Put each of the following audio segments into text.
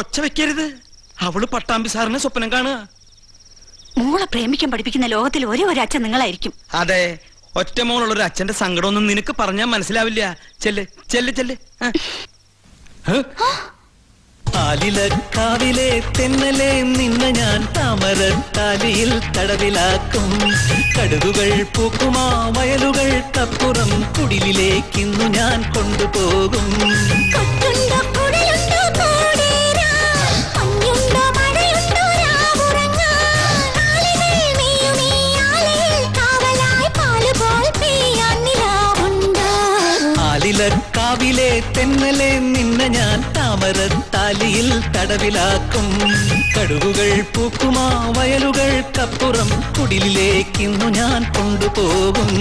ഒച്ച വെക്കരുത് അവള് പട്ടാമ്പി സാറിനെ സ്വപ്നം കാണുക മോളെ പ്രേമിക്കാൻ പഠിപ്പിക്കുന്ന ലോകത്തിൽ ഒരേ ഒരു അച്ഛൻ നിങ്ങളായിരിക്കും അതെ ഒറ്റ മോളുള്ള ഒരു അച്ഛന്റെ സങ്കടമൊന്നും നിനക്ക് പറഞ്ഞാൽ മനസ്സിലാവില്ല ചെല്ല് ചെല്ല് ചെല്ല് ആ. ആലിലക്കാവിലെ തെന്നലെ നിന്ന ഞാൻ താമരത്താലിയിൽ തടവിലാക്കും കടുകുകൾ പൂക്കുമാ വയലുകൾക്കപ്പുറം കുടിലിലേക്കിന്നു ഞാൻ കൊണ്ടുപോകും കൊട്ടുണ്ടോ കുടലുണ്ടോ കോടേരാൻ മഞ്ഞുണ്ടോ മഴയുണ്ടോ രാവുറങ്ങാൻ ആലികൾ മേയുമീ ആലയിൽ കാവലായി പാലുപോൽ പെയ്യാൻ നിലാവുണ്ടോ ആലിലക്കാവിലെ തെന്നലെ നിന്ന ഞാൻ താമരത്താലിയിൽ തടവിലാക്കും കടുകുകൾ പൂക്കുമാ വയലുകൾക്കപ്പുറം കുടിലിലേക്കിന്നു ഞാൻ കൊണ്ടുപോകും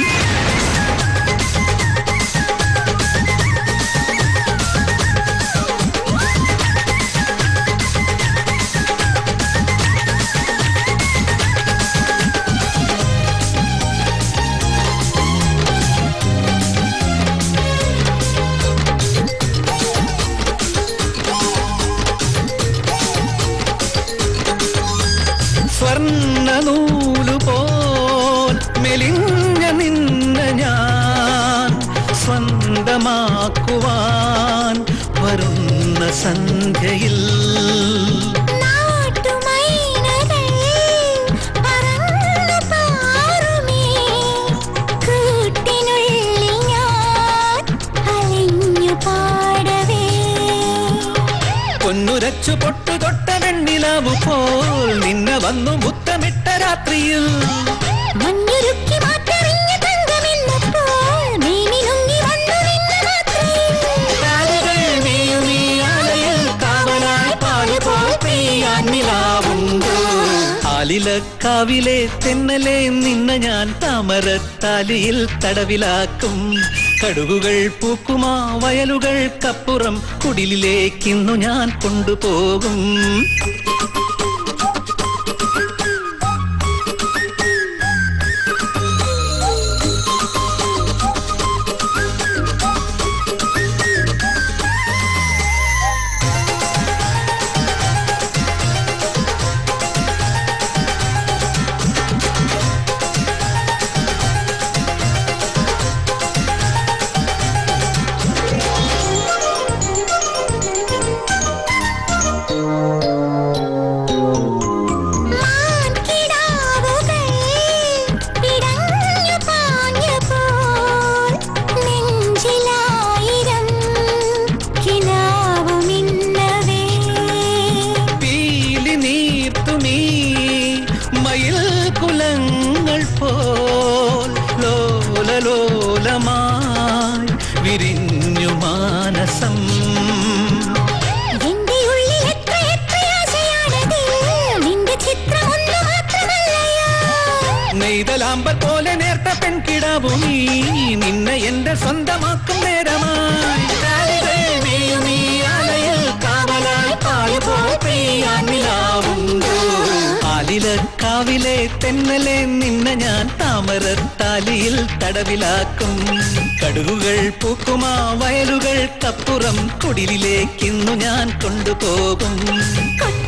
സ്വർണ്ണ നൂലുപോൽ മെലിഞ്ഞ നിന്ന ഞാൻ സ്വന്തമാക്കുവാൻ വരുന്ന സന്ധ്യയിൽ നാട്ടുമൈനകൾ പറന്നു പാറുമേ കൂട്ടിനുള്ളിൽ ഞാൻ അലിഞ്ഞു പാടവേ പൊന്നുരച്ചു പൊട്ടു തൊട്ട വെണ്ണിലാവു പോൽ നിന്നെ വന്നു മുത്തമിട്ട രാത്രിയിൽ മഞ്ഞുരുക്കി മാറ്ററിഞ്ഞ തങ്കമെന്നപ്പോൾ മേനിലുങ്ങി വന്നു നിന്ന മാത്രയിൽ കാലുകൾ മേയുമീ ആലയിൽ കാവലായി പാലുപോൽ പെയ്യാൻ നിലാവുണ്ടോ ആലിലക്കാവിലെ തെന്നലെ നിന്ന ഞാൻ താമരത്താലിയിൽ തടവിലാക്കും കടുകുകൾ പൂക്കുമാ വയലുകൾക്കപ്പുറം കുടിലിലേക്കിന്നു ഞാൻ കൊണ്ടുപോകും മാൻകിടാവുകൾ ഇടഞ്ഞു പാഞ്ഞപ്പോൾ നെഞ്ചിലായിരം കിനാവു മിന്നവേ പീലി നീർത്തുമീ മയിൽ കുലങ്ങൾ പോൽ ലോലലോലമായി വിരിഞ്ഞു മാനസം എന്റെ ഉള്ളിൽ എത്ര എത്ര ആശയാണത് നിന്റെ ചിത്രം ഒന്ന് മാത്രമല്ലയോ നെയ്തലാമ്പൽ പോലെ നേർത്ത പെൺകിടാവു നീ നിന്നെ എന്റെ സ്വന്തമാക്കും നേരമായി കാലുകൾ മേയുമീ ആലയിൽ കാവലായി പാലുപോൽ പെയ്യാൻ നിലാവുണ്ടോ ആലിലക്കാവിലെ തെന്നലെ നിന്നെ ഞാൻ താമരത്താലിയിൽ തടവിലാക്കും കടുകുകൾ പൂക്കുമാ വയലുകൾക്കപ്പുറം കുടിലിലേക്കിന്നു ഞാൻ കൊണ്ടുപോകും കൊട്ട